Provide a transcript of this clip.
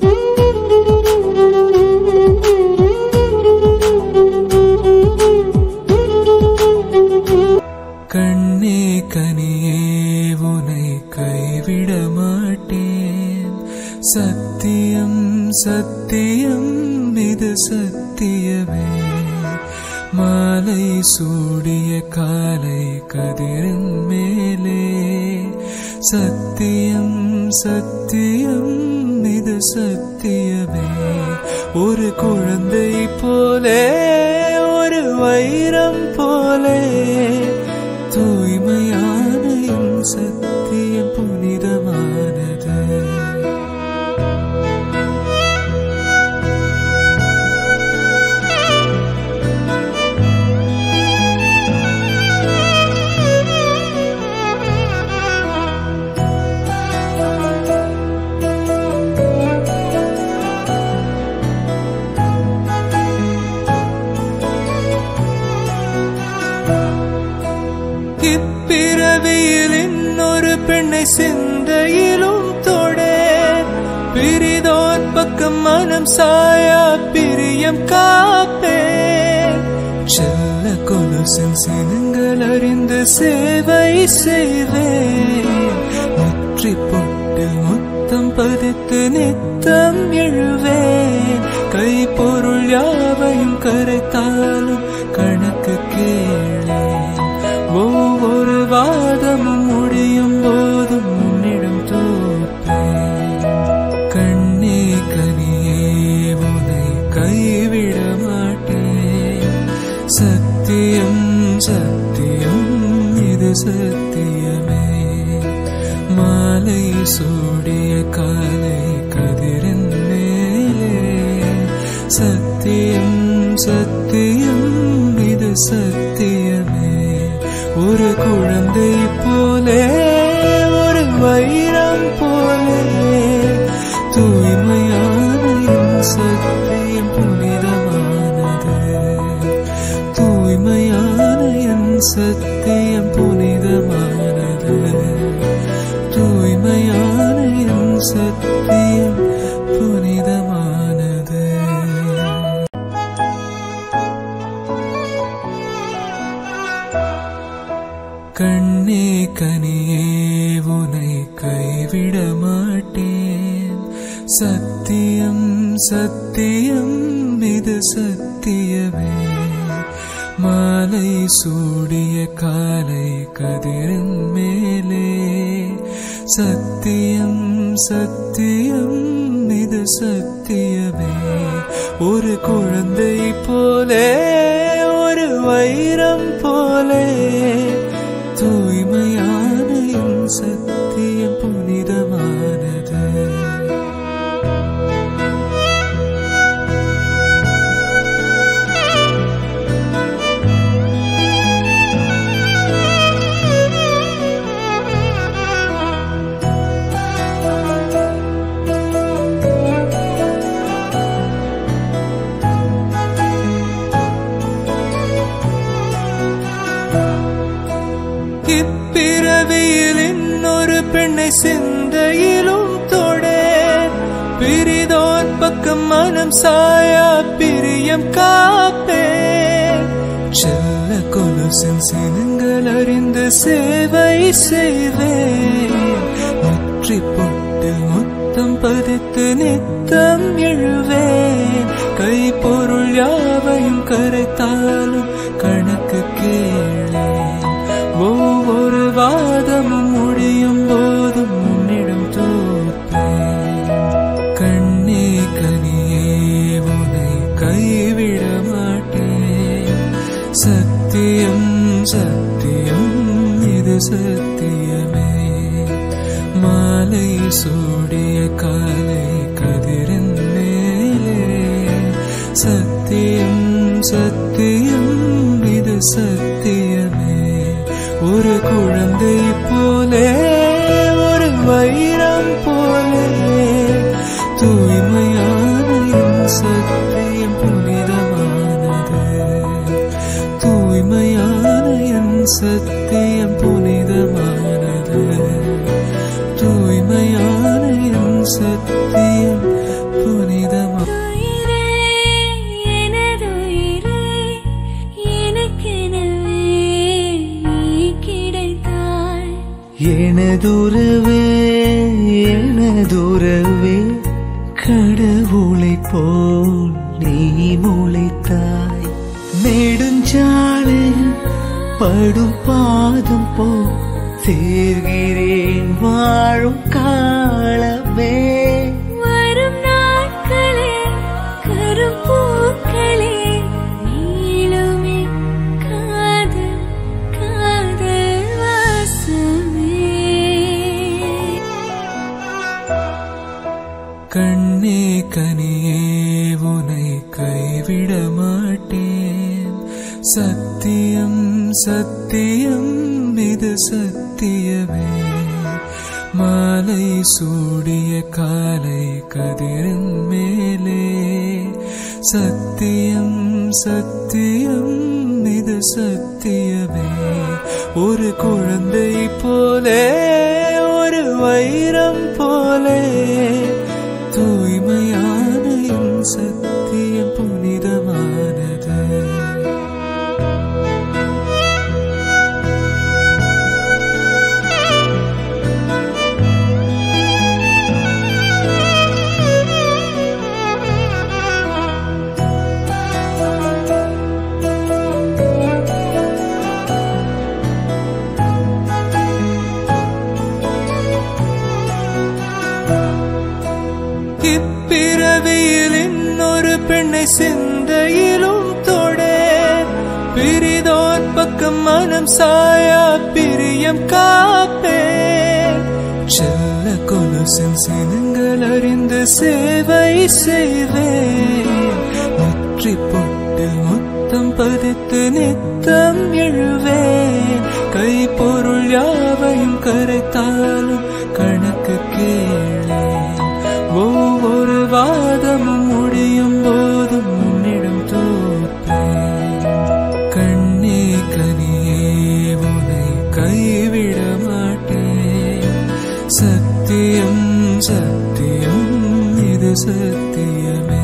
கண்ணே கனியே உனை கைவிட மாட்டேன் சத்தியம் சத்தியம் இது சத்தியமே மாலை சூடிய காலை கதிரின் மேலே சத்தியம் சத்தியம் இது சத்தியமே ஒரு குழந்தை போலே ஒரு வைரம் போலே தூய்மையான என் சத்தியம் புனிதமானது இப்பிறவியில் இன்னொரு பெண்ணை சிந்தையிலும் தொடே பிரிதோர் பக்கம் மனம் சாயா பிரியம் காப்பே செல்ல கொலுசின் சினங்கள் அறிந்து சேவை செய்வேன் நெற்றி பொட்டில் முத்தம் பதித்து நித்தம் எழுவேன் கை பொருள் யாவையும் கரைத்தாலும் கணக்கு கேளேன் ஒவ்வொரு வாதமும் முடியும் போதும் உன்னிடம் தோற்பேன் கண்ணே கனியே உனை கைவிட மாட்டேன் சத்தியம் சத்தியம் இது சத்தியமே மாலை சூடிய காலை கதிரின் மேலே சத்தியம் சத்தியம் இது சத்தியமே ஒரு குழந்தை போலே ஒரு வைரம் போலே தூய்மையான என் சத்தியம் புனிதமானது தூய்மையான என் சத்தியம் புனிதமானது தூய்மையான என் சத்தியம் புனிதமானது கண்ணே கனியே உனை கைவிட மாட்டேன் சத்தியம் சத்தியம் இது சத்தியமே மாலை சூடிய காலை கதிரின் மேலே சத்தியம் சத்தியம் இது சத்தியமே ஒரு குழந்தை போலே ஒரு வைரம் போலே தூய்மையான என் சத்தியம் புனிதமானது இப்பிறவியில் இன்னொரு பெண்ணை சிந்தையிலும் தொடே பிரிதோர் பக்கம் மனம் சாயா பிரியம் காப்பே செல்ல கொலுசின் சினங்கள் அறிந்து சேவை செய்வேன் நெற்றி பொட்டில் முத்தம் பதித்து நித்தம் எழுவேன் கை பொருள் யாவையும் கரைத்தாலும் கணக்கு கேளேன் ஒவ்வொரு வாதமும் முடியும் போதும் உன்னிடம் தோற்பேன் கண்ணே கனியே உனை கைவிட மாட்டேன் சத்தியம் சத்தியம் இது சத்தியமே மாலை சூடிய காலை கதிரின் மேலே சத்தியம் சத்தியம் இது சத்தியமே ஒரு குழந்தை போலே ஒரு வைரம் போலே தூய்மையான என் சத்தியம் புனிதமானது தூய்மையான என் சத்தியம் புனிதமானது தூய்மையான என் சத்தியம் எனதுறவே எனதுறவே கடவுளை போல் நீ முளைத்தாய் நெடுஞ்சாலையில் படும் பாதம் போல் சேர்கிறேன் வாழும் காலமே வரும் நாட்களே கரும்பூக்களே நீளுமே காதல் காதல் வாசமே கண்ணே கனியே உனை கைவிட மாட்டேன் சத்தியம் சத்தியம் இது சத்தியமே மாலை சூடிய காலை கதிரின் மேலே சத்தியம் சத்தியம் இது சத்தியமே ஒரு குழந்தை போலே ஒரு வைரம் போலே தூய்மையான என் சத்தியம் புனிதமானது இப்பிறவியில் இன்னொரு பெண்ணை சிந்தையிலும் தொடே பிரிதோர் பக்கம் மனம் சாயா பிரியம் காப்பே செல்ல கொலுசின் சினங்கள் அறிந்து சேவை செய்வேன் நெற்றி பொட்டில் முத்தம் பதித்து நித்தம் எழுவேன் கை பொருள் யாவையும் கரைத்தாலும் கணக்கு கேளேன் ஒவ்வொரு வாதமும் முடியும் போதும் உன்னிடம் தோற்பேன் கண்ணே கனியே உனை கைவிட மாட்டேன் சத்தியம் சத்தியம் இது சத்தியமே